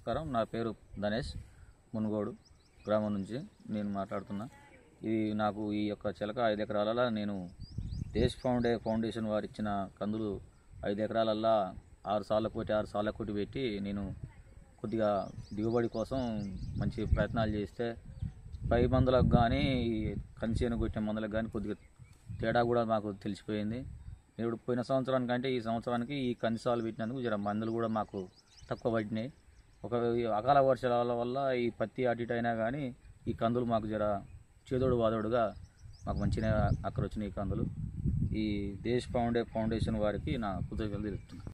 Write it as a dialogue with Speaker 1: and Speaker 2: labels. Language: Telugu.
Speaker 1: నమస్కారం నా పేరు ధనేష్ మునుగోడు గ్రామం నుంచి నేను మాట్లాడుతున్నా ఇది నాకు ఈ యొక్క చిలక ఐదు ఎకరాలలో నేను దేశ్ ఫౌండే ఫౌండేషన్ వారు ఇచ్చిన కందులు ఐదు ఎకరాలల్లా ఆరు సార్ల కోటి ఆరు సార్ల కోటి పెట్టి నేను కొద్దిగా దిగుబడి కోసం మంచి ప్రయత్నాలు చేస్తే పై మందులకు కానీ కంచేను కొట్టిన మందులకు కానీ కొద్దిగా తేడా కూడా మాకు తెలిసిపోయింది ఇప్పుడు పోయిన సంవత్సరానికి అంటే ఈ సంవత్సరానికి ఈ కందిసాలు పెట్టినందుకు జర మందులు కూడా మాకు తక్కువ పడినాయి ఒక ఈ అకాల వర్షాల వల్ల ఈ పత్తి అటు ఇటు అయినా కానీ ఈ కందులు మాకు జర చేదోడు వాదోడుగా మాకు మంచిగా అక్కడ వచ్చినాయి ఈ కందులు ఈ దేశ్ ఫౌండే ఫౌండేషన్ వారికి నా కృతజ్ఞతలు తెలుపుతున్నాను